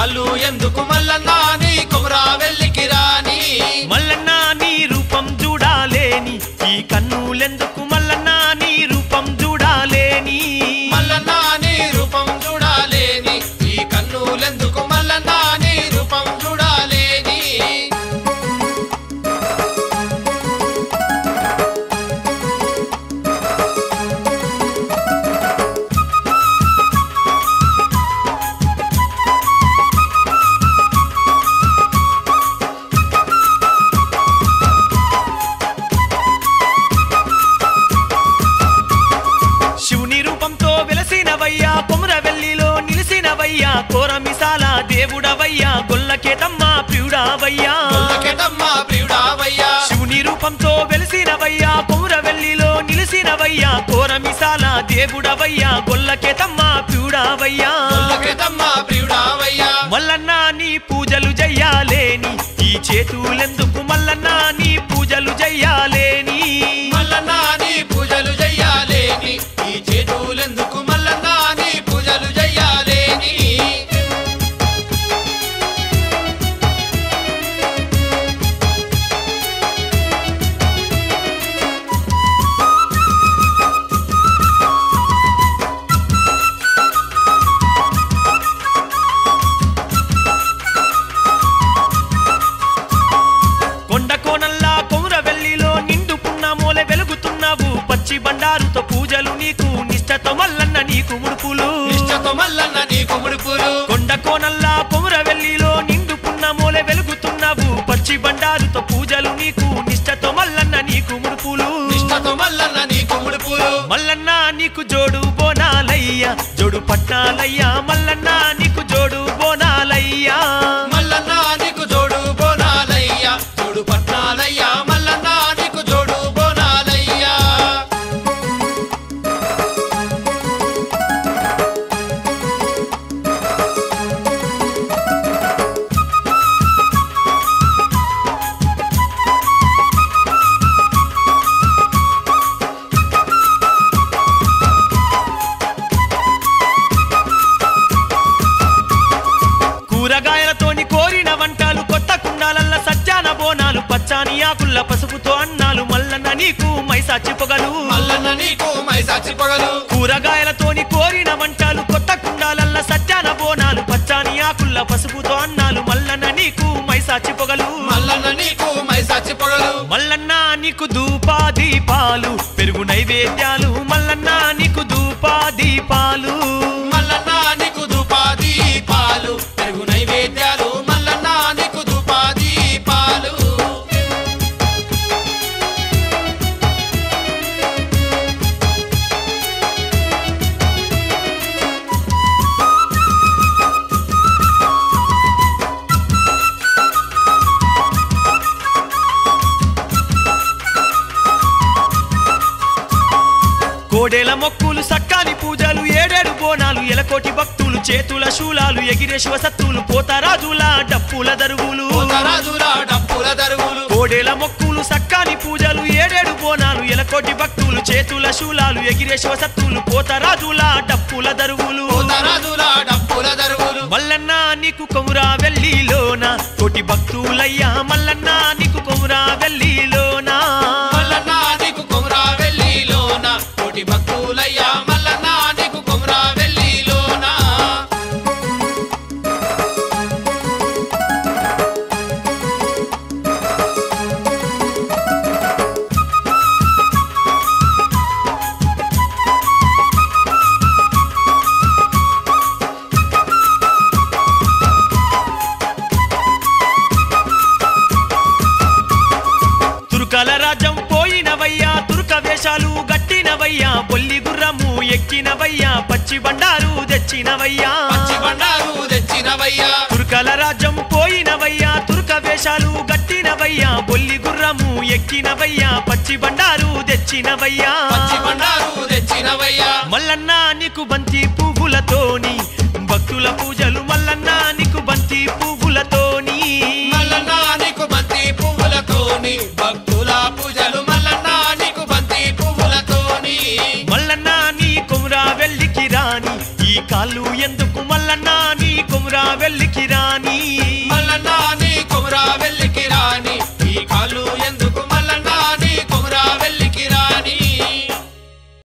కళ్ళు ఎందుకు మల్లన్నా నీ కుమరా వెళ్ళికి రాని మల్లన్న నీ రూపం చూడాలేని ఈ కన్నులెందుకు మల్లన్న నీ రూపం చూడాలేని మల్లన్నా నీ రూపం చూడాలేని ఈ కన్నులెందుకు మల్లన్నా నీ రూపం చూడాలేని శివుని రూపంతో వెలసినవయ్యా కొమురవెల్లిలో నిలిసినవయ్యా కోరమిసాల దేవుడవయ్యా గొల్లకేతమ్మ ప్రియుడావయ్యా కొల్లకెటమ్మ ప్రియుడావయ్యా శివుని రూపంతో వెలిసినవయ్యా కొమురవెల్లిలో నిలిసినవయ్యా కోరమిసాల దేవుడవయ్యా గొల్లకేతమ్మ ప్రియుడావయ్యా కొల్లకెటమ్మ ప్రియుడావయ్యా మల్లన్న నీ పూజలు చెయ్యాలేని ఈ చేతులెందుకు మల్లన్న నీ పూజలు చెయ్యాలేని మల్లన్నా నీ పూజలు చెయ్యాలేని ఈ చేతులెందుకు మల్లన్నా నీ పూజలు చెయ్యాలేని కొండ కోనల్లా కొమురవెల్లిలో నిండుకున్న మూల వెలుగుతున్నావు పచ్చి బండారుతో పూజలు నీకు నిష్టతో మల్లన్న నీకు ముడుపులు నిష్టతో మల్లన్న నీ కుముడుపులు కొండ కోనల్లా కొమురవెల్లిలో నిండుకున్న మూల వెలుగుతున్నావు పచ్చి బండారుతో పూజలు నీకు నిష్టతో మల్లన్న నీకు ముడుపులు నిష్టతో మల్లన్న నీ కుముడుపులు మల్లన్న నీకు జోడు బోనాలయ్యా జోడు పట్టాలయ్యా మల్లన్న నీకు జోడు బోనాలయ్యా మల్లన్న నీకు జోడు బోనాలయ్యా జోడు పట్నాలయ్యా మల్లన్న నీకు జోడు బోనాలయ్యా కూరగాయలతోని కోరిన వంటలు కొత్త కుండాలల్ల సజ్జాన బోనాలు పచ్చాని ఆకుల్ల పసుపుతో అన్నాలు మల్లన్న నీకు మైసాచి పొగలు మల్లన్న నీకు మైసాచి పొగలు కూరగాయలతోని కోరిన వంటలు కొత్త కుండాలల్ల సజ్జాన బోనాలు పచ్చాని ఆకుల్ల పసుపుతో అన్నాలు మల్లన్న నీకు మైసాచి పొగలు మల్లన్న నీకు మైసాచి పొగలు మల్లన్న నీకు ధూపా దీపాలు పెరుగు నైవేద్యాలు మల్లన్న నీకు ధూపా దీపాలు మల్లన్న నీకు ధూపాది పాలు పెరుగు నైవేద్యాలు మల్లన్న నీకు ధూపాది పాలు కోడేల మొక్కులు సక్కాని పూజలు ఏడేడు బోనాలు ఎలకోటి భక్తులు చేతుల శూలాలు ఎగిరే శివసత్తులు పోతరాజుల డప్పుల దరువులు పోతరాజులా డప్పుల దరువులు కోడేల మొక్కులు సక్కాని పూజలు ఏడేడు బోనాలు ఎలకోటి భక్తులు చేతుల శూలాలు ఎగిరే శివసత్తులు పోతరాజుల డప్పుల దరువులు పోతరాజులా డప్పుల దరువులు మల్లన్న నీకు కొమురా వెల్లిలోన కోటి భక్తులయ్యా మల్లన్న నీకు కొమురా వెల్లిలోన మల్లన్న నీకు కొమరా వెళ్ళిలోన కోటి భక్తులయ్యా మల్లన్న నీకు కొమరా వెళ్ళిలోన తురుకల రాజ్యం పోయినవయ్యా తురుక వేషాలు గట్టినవయ్యా బొల్లి గుర్రము ఎక్కినవయ్యా పచ్చి బండారు తెచ్చినవయ్యా పచ్చి బండారు తెచ్చినవయ్యా తురుకల రాజ్యం పోయినవయ్యా తురుక వేషాలు గట్టినవయ్యా బొల్లి గుర్రము ఎక్కినవయ్యా పచ్చి బండారు తెచ్చినవయ్యా పచ్చి బండారు తెచ్చినవయ్యా మల్లన్న నీకు బంతి పువ్వులతోని భక్తుల పూజలు మల్లన్న నీకు బంతి పువ్వులతోని మల్లన్న నీకు బంతి పువ్వులతోని భక్తుల పూజలు మల్లన్న నీకు బంతి పువ్వులతోని మల్లన్న నీ కొమురా వెళ్ళికి రాని ఈ కాళ్ళు ఎందుకు మల్లన్నా నీ కుమరా వెళ్ళికి రాని